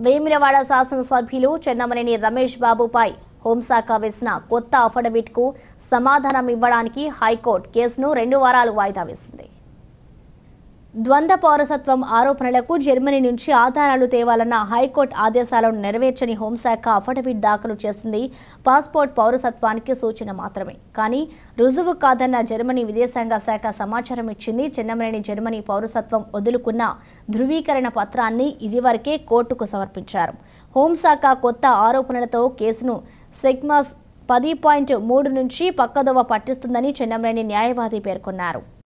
వేమిరవాడ శాసనసభ్యులు చెన్నమనేని రమేష్ బాబుపై హోంశాఖ వేసిన కొత్త అఫిడవిట్కు సమాధానం ఇవ్వడానికి హైకోర్టు కేసును రెండు వారాలు వాయిదా వేసింది ద్వంద్వ పౌరసత్వం ఆరోపణలకు జర్మనీ నుంచి ఆధారాలు తేవాలన్న హైకోర్టు ఆదేశాలను నెరవేర్చని హోంశాఖ అఫిడవిట్ దాఖలు చేసింది పాస్పోర్ట్ పౌరసత్వానికి సూచన మాత్రమే కానీ రుజువు కాదన్న జర్మనీ విదేశాంగ శాఖ సమాచారం ఇచ్చింది చెన్నమనేని జర్మనీ పౌరసత్వం వదులుకున్న ధృవీకరణ పత్రాన్ని ఇదివరకే కోర్టుకు సమర్పించారు హోంశాఖ కొత్త ఆరోపణలతో కేసును సెగ్మాస్ పది పాయింట్ మూడు నుంచి పక్కదోవ పట్టిస్తుందని చెన్నమనేని న్యాయవాది పేర్కొన్నారు